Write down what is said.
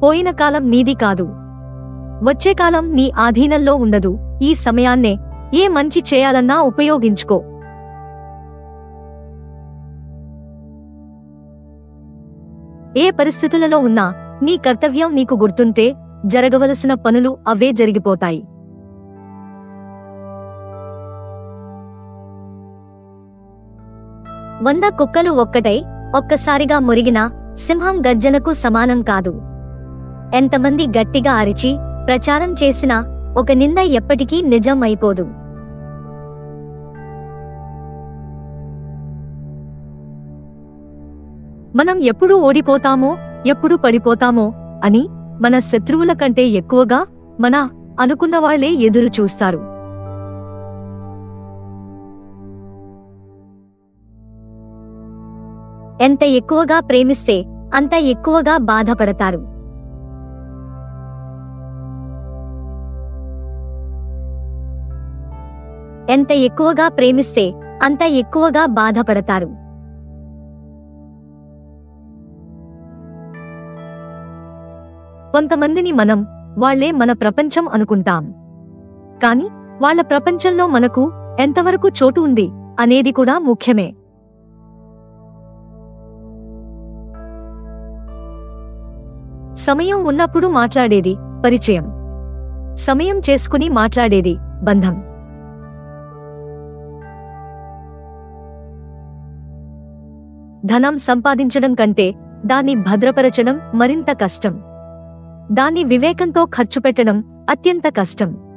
పోయిన కాలం నీది కాదు వచ్చే కాలం నీ ఆధీనంలో ఉండదు ఈ సమయాన్నే ఏ మంచి చేయాలన్నా ఉపయోగించుకో ఏ పరిస్థితులలో ఉన్నా నీ కర్తవ్యం నీకు గుర్తుంటే జరగవలసిన పనులు అవే జరిగిపోతాయి వంద కుక్కలు ఒక్కటై ఒక్కసారిగా మురిగిన సింహం గర్జనకు సమానం కాదు ఎంతమంది గట్టిగా అరిచి ప్రచారం చేసినా ఒక నింద ఎప్పటికీ నిజం అయిపోదు మనం ఎప్పుడు ఓడిపోతామో ఎప్పుడు పడిపోతామో అని మన శత్రువుల కంటే ఎక్కువగా మన అనుకున్న వాళ్లే ఎదురు చూస్తారు ఎంత ఎక్కువగా ప్రేమిస్తే అంత ఎక్కువగా బాధపడతారు ఎంత ఎక్కువగా ప్రేమిస్తే అంత ఎక్కువగా బాధపడతారు కొంతమందిని మనం వాళ్లే మన ప్రపంచం అనుకుంటాం కాని వాళ్ళ ప్రపంచంలో మనకు ఎంతవరకు చోటు ఉంది అనేది కూడా ముఖ్యమే సమయం ఉన్నప్పుడు మాట్లాడేది పరిచయం సమయం చేసుకుని మాట్లాడేది బంధం ధనం సంపాదించడం కంటే దాన్ని భద్రపరచడం మరింత కష్టం దాన్ని వివేకంతో ఖర్చు పెట్టడం అత్యంత కష్టం